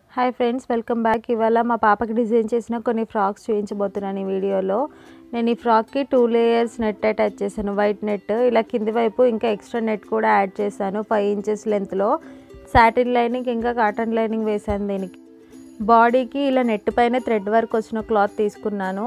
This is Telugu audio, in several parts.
హాయ్ ఫ్రెండ్స్ వెల్కమ్ బ్యాక్ ఇవాళ మా పాపకి డిజైన్ చేసిన కొన్ని ఫ్రాక్స్ చూపించబోతున్నాను ఈ వీడియోలో నేను ఈ ఫ్రాక్కి టూ లేయర్స్ నెట్ అటాచ్ చేశాను వైట్ నెట్ ఇలా కింది వైపు ఇంకా ఎక్స్ట్రా నెట్ కూడా యాడ్ చేశాను ఫైవ్ ఇంచెస్ లెంత్లో సాటిన్ లైనింగ్ ఇంకా కాటన్ లైనింగ్ వేశాను దీనికి బాడీకి ఇలా నెట్ పైన థ్రెడ్ వర్క్ వచ్చిన క్లాత్ తీసుకున్నాను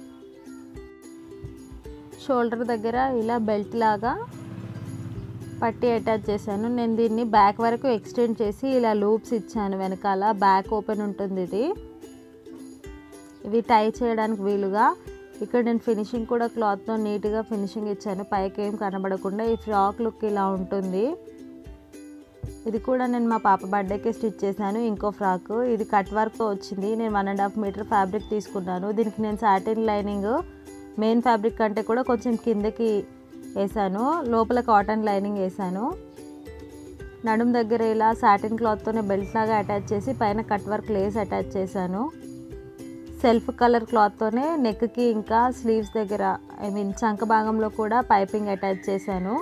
షోల్డర్ దగ్గర ఇలా బెల్ట్ లాగా పట్టి అటాచ్ చేశాను నేను దీన్ని బ్యాక్ వరకు ఎక్స్టెండ్ చేసి ఇలా లూప్స్ ఇచ్చాను వెనకాల బ్యాక్ ఓపెన్ ఉంటుంది ఇది ఇవి టై చేయడానికి వీలుగా ఇక్కడ నేను ఫినిషింగ్ కూడా క్లాత్తో నీట్గా ఫినిషింగ్ ఇచ్చాను పైకి ఏం కనబడకుండా ఈ ఫ్రాక్ లుక్ ఇలా ఉంటుంది ఇది కూడా నేను మా పాప బర్త్డేకి స్టిచ్ చేశాను ఇంకో ఫ్రాక్ ఇది కట్ వర్క్తో వచ్చింది నేను one and half metre fabric తీసుకున్నాను దీనికి నేను సాటిన్ లైనింగ్ మెయిన్ ఫ్యాబ్రిక్ కంటే కూడా కొంచెం కిందకి వేసాను లోపల కాటన్ లైనింగ్ వేసాను నడుం దగ్గర ఇలా సాటిన్ క్లాత్తోనే బెల్ట్ లాగా అటాచ్ చేసి పైన కట్ వర్క్ లేస్ అటాచ్ చేశాను సెల్ఫ్ కలర్ క్లాత్తోనే నెక్కి ఇంకా స్లీవ్స్ దగ్గర ఐ మీన్ చంక భాగంలో కూడా పైపింగ్ అటాచ్ చేశాను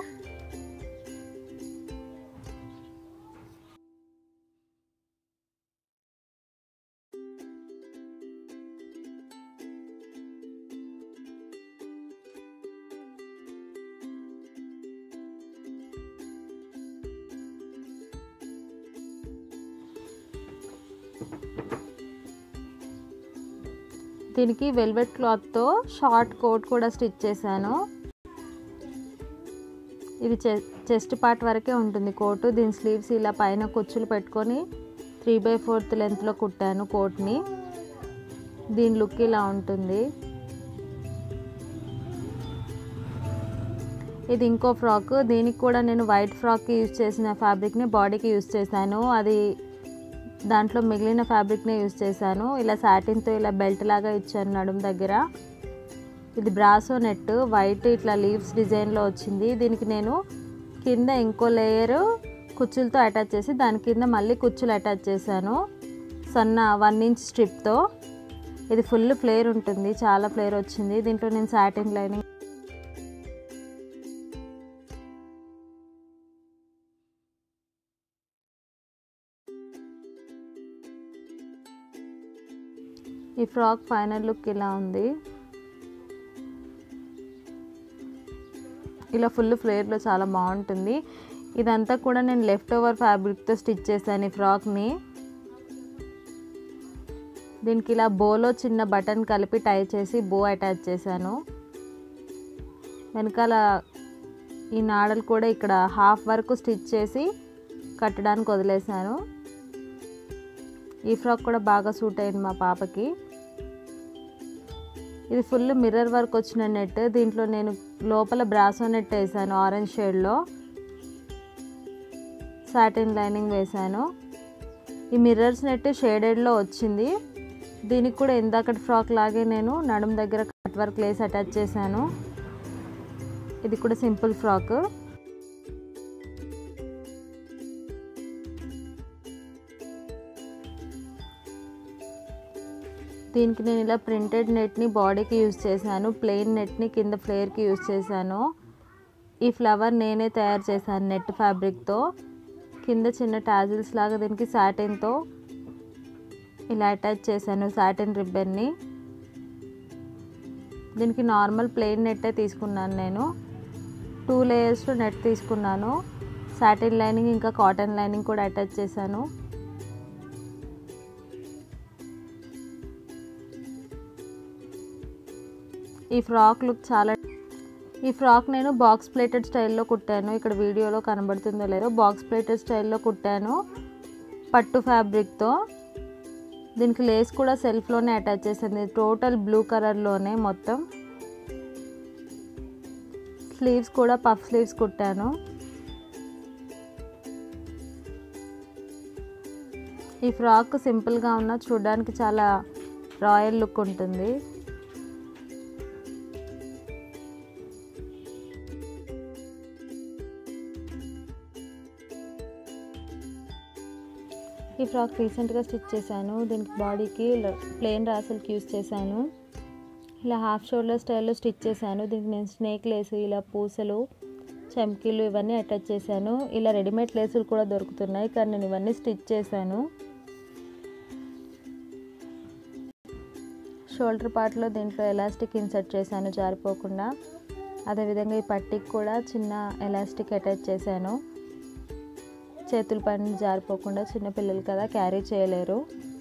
దీనికి వెల్వెట్ క్లాత్తో షార్ట్ కోట్ కూడా స్టిచ్ చేశాను ఇది చెస్ట్ పార్ట్ వరకే ఉంటుంది కోటు దీని స్లీవ్స్ ఇలా పైన కుచ్చులు పెట్టుకొని త్రీ బై ఫోర్త్ లెంత్లో కుట్టాను కోట్ని దీని లుక్ ఇలా ఉంటుంది ఇది ఇంకో ఫ్రాక్ దీనికి కూడా నేను వైట్ ఫ్రాక్కి యూజ్ చేసిన ఫ్యాబ్రిక్ని బాడీకి యూజ్ చేశాను అది దాంట్లో మిగిలిన ఫ్యాబ్రిక్నే యూజ్ చేశాను ఇలా సాటిన్తో ఇలా బెల్ట్ లాగా ఇచ్చాను నడుం దగ్గర ఇది బ్రాసో నెట్ వైట్ ఇట్లా లీవ్స్ డిజైన్లో వచ్చింది దీనికి నేను కింద ఇంకో లేయర్ కుచ్చులతో అటాచ్ చేసి దాని కింద మళ్ళీ కుచ్చులు అటాచ్ చేశాను సన్న వన్ ఇంచ్ స్ట్రిప్తో ఇది ఫుల్ ఫ్లేర్ ఉంటుంది చాలా ఫ్లేర్ వచ్చింది దీంట్లో నేను సాటిన్ లైనింగ్ ఈ ఫ్రాక్ ఫైనల్ లుక్ ఇలా ఉంది ఇలా ఫుల్ ఫ్లేర్లో చాలా బాగుంటుంది ఇదంతా కూడా నేను లెఫ్ట్ ఓవర్ ఫ్యాబ్రిక్తో స్టిచ్ చేశాను ఈ ఫ్రాక్ని దీనికి ఇలా బోలో చిన్న బటన్ కలిపి టై చేసి బో అటాచ్ చేశాను వెనకాల ఈ నాడలు కూడా ఇక్కడ హాఫ్ వరకు స్టిచ్ చేసి కట్టడానికి వదిలేశాను ఈ ఫ్రాక్ కూడా బాగా సూట్ అయింది మా పాపకి ఇది ఫుల్ మిర్రర్ వర్క్ వచ్చిన నెట్ దీంట్లో నేను లోపల బ్రాసో నెట్ వేసాను ఆరెంజ్ షేడ్లో సాటిన్ లైనింగ్ వేసాను ఈ మిర్రర్స్ నెట్ షేడెడ్లో వచ్చింది దీనికి కూడా ఇందాకటి ఫ్రాక్ లాగే నేను నడుము దగ్గర కట్ వర్క్ లేస్ అటాచ్ చేశాను ఇది కూడా సింపుల్ ఫ్రాక్ దీనికి నేను ఇలా ప్రింటెడ్ నెట్ని బాడీకి యూజ్ చేశాను ప్లెయిన్ నెట్ని కింద ఫ్లేర్కి యూజ్ చేశాను ఈ ఫ్లవర్ నేనే తయారు చేశాను నెట్ ఫ్యాబ్రిక్తో కింద చిన్న టాజిల్స్ లాగా దీనికి సాటిన్తో ఇలా అటాచ్ చేశాను సాటిన్ రిబ్బన్ని దీనికి నార్మల్ ప్లెయిన్ నెట్టే తీసుకున్నాను నేను టూ లేయర్స్లో నెట్ తీసుకున్నాను సాటిన్ లైనింగ్ ఇంకా కాటన్ లైనింగ్ కూడా అటాచ్ చేశాను ఈ ఫ్రాక్ లుక్ చాలా ఈ ఫ్రాక్ నేను బాక్స్ ప్లేటెడ్ స్టైల్లో కుట్టాను ఇక్కడ వీడియోలో కనబడుతుందో లేదో బాక్స్ ప్లేటెడ్ స్టైల్లో కుట్టాను పట్టు ఫ్యాబ్రిక్తో దీనికి లేస్ కూడా సెల్ఫ్లోనే అటాచ్ చేసింది టోటల్ బ్లూ కలర్లోనే మొత్తం స్లీవ్స్ కూడా పఫ్ స్లీవ్స్ కుట్టాను ఈ ఫ్రాక్ సింపుల్గా ఉన్న చూడడానికి చాలా రాయల్ లుక్ ఉంటుంది ఈ ఫ్రాక్ రీసెంట్గా స్టిచ్ చేశాను దీనికి బాడీకి ప్లెయిన్ రాసల్కి యూస్ చేశాను ఇలా హాఫ్ షోల్డర్ స్టైల్లో స్టిచ్ చేశాను దీనికి నేను స్నేక్ లేసు ఇలా పూసలు చమ్కీలు ఇవన్నీ అటాచ్ చేశాను ఇలా రెడీమేడ్ లేసులు కూడా దొరుకుతున్నాయి కానీ నేను ఇవన్నీ స్టిచ్ చేశాను షోల్డర్ పార్ట్లో దీంట్లో ఎలాస్టిక్ ఇన్సర్ట్ చేశాను జారిపోకుండా అదేవిధంగా ఈ పట్టికి కూడా చిన్న ఎలాస్టిక్ అటాచ్ చేశాను చేతుల పైన జారిపోకుండా చిన్నపిల్లలు కదా క్యారీ చేయలేరు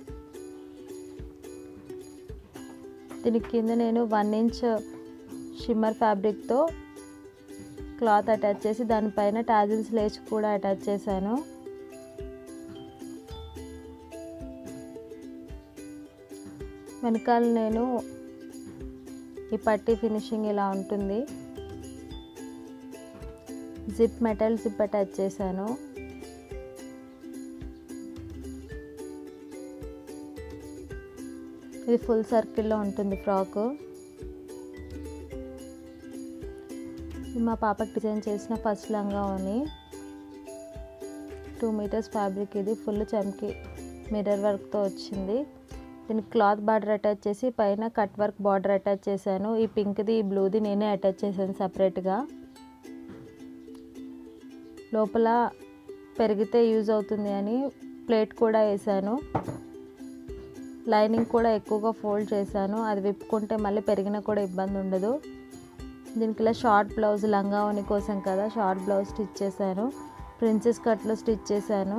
దీనికి కింద నేను వన్ ఇంచ్ షిమ్మర్ ఫ్యాబ్రిక్తో క్లాత్ అటాచ్ చేసి దానిపైన టాజిల్స్ లేచి కూడా అటాచ్ చేశాను వెనకాల నేను ఈ పట్టి ఫినిషింగ్ ఇలా ఉంటుంది జిప్ మెటల్ జిప్ అటాచ్ చేశాను ఇది ఫుల్ సర్కిల్లో ఉంటుంది ఫ్రాక్ ఇది మా పాపకి డిజైన్ చేసిన ఫస్ట్ లంగా అని టూ మీటర్స్ ఫ్యాబ్రిక్ ఇది ఫుల్ చమ్కి మిర్రర్ వర్క్తో వచ్చింది దీనికి క్లాత్ బార్డర్ అటాచ్ చేసి పైన కట్ వర్క్ బార్డర్ అటాచ్ చేశాను ఈ పింక్ది ఈ బ్లూది నేనే అటాచ్ చేశాను సపరేట్గా లోపల పెరిగితే యూజ్ అవుతుంది అని ప్లేట్ కూడా వేసాను లైనింగ్ కూడా ఎక్కువగా ఫోల్డ్ చేశాను అది విప్పుకుంటే మళ్ళీ పెరిగినా కూడా ఇబ్బంది ఉండదు దీనికి ఇలా షార్ట్ బ్లౌజ్ లంగావని కోసం కదా షార్ట్ బ్లౌజ్ స్టిచ్ చేశాను ప్రిన్సెస్ కట్లో స్టిచ్ చేశాను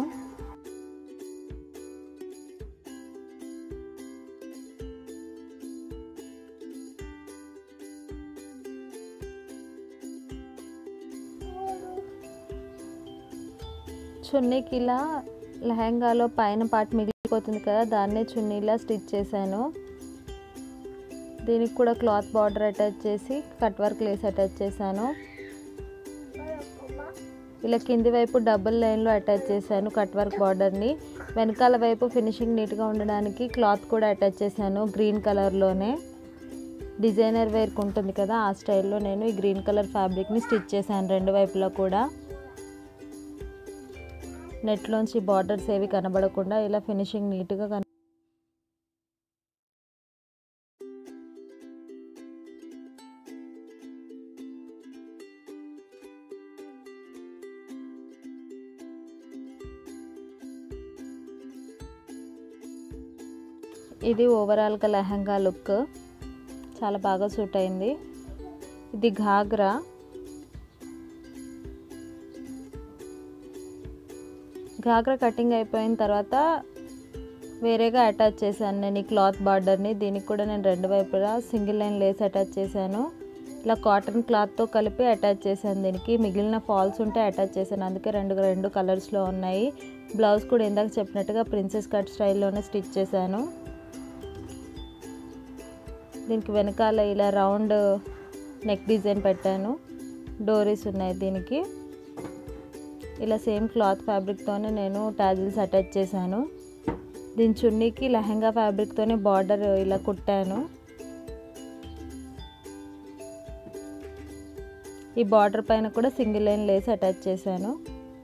చున్నీకి ఇలా లెహంగాలో పైన పార్ట్ మిగిలిపోతుంది కదా దాన్నే చున్నీలా స్టిచ్ చేశాను దీనికి కూడా క్లాత్ బార్డర్ అటాచ్ చేసి కట్ వర్క్ లేస్ అటాచ్ చేశాను ఇలా కింది వైపు డబుల్ లైన్లో అటాచ్ చేశాను కట్ వర్క్ బార్డర్ని వెనకాల వైపు ఫినిషింగ్ నీట్గా ఉండడానికి క్లాత్ కూడా అటాచ్ చేశాను గ్రీన్ కలర్లోనే డిజైనర్ వేర్కి ఉంటుంది కదా ఆ స్టైల్లో నేను ఈ గ్రీన్ కలర్ ఫ్యాబ్రిక్ని స్టిచ్ చేశాను రెండు వైపులా కూడా నెట్లోంచి బార్డర్స్ ఏవి కనబడకుండా ఇలా ఫినిషింగ్ నీట్గా కన ఇది ఓవరాల్గా లెహంగా లుక్ చాలా బాగా సూట్ అయింది ఇది ఘాగ్రా ఘాగ్రా కటింగ్ అయిపోయిన తర్వాత వేరేగా అటాచ్ చేశాను నేను ఈ క్లాత్ బార్డర్ని దీనికి కూడా నేను రెండు వైపులా సింగిల్ లైన్ లేస్ అటాచ్ చేశాను ఇలా కాటన్ క్లాత్తో కలిపి అటాచ్ చేశాను దీనికి మిగిలిన ఫాల్స్ ఉంటే అటాచ్ చేశాను అందుకే రెండు రెండు కలర్స్లో ఉన్నాయి బ్లౌజ్ కూడా ఇందాక చెప్పినట్టుగా ప్రిన్సెస్ కట్ స్టైల్లోనే స్టిచ్ చేశాను దీనికి వెనకాల ఇలా రౌండ్ నెక్ డిజైన్ పెట్టాను డోరీస్ ఉన్నాయి దీనికి ఇలా సేమ్ క్లాత్ ఫ్యాబ్రిక్తోనే నేను టాజిల్స్ అటాచ్ చేశాను దీని చున్నీకి లెహంగా ఫ్యాబ్రిక్తోనే బార్డర్ ఇలా కుట్టాను ఈ బార్డర్ పైన కూడా సింగిల్ లైన్ లేస్ అటాచ్ చేశాను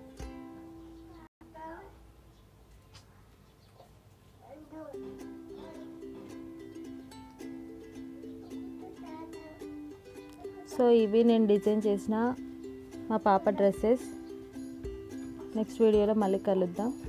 సో ఇవి నేను డిజైన్ చేసిన మా పాప డ్రెస్సెస్ నెక్స్ట్ వీడియోలో మళ్ళీ కలుద్దాం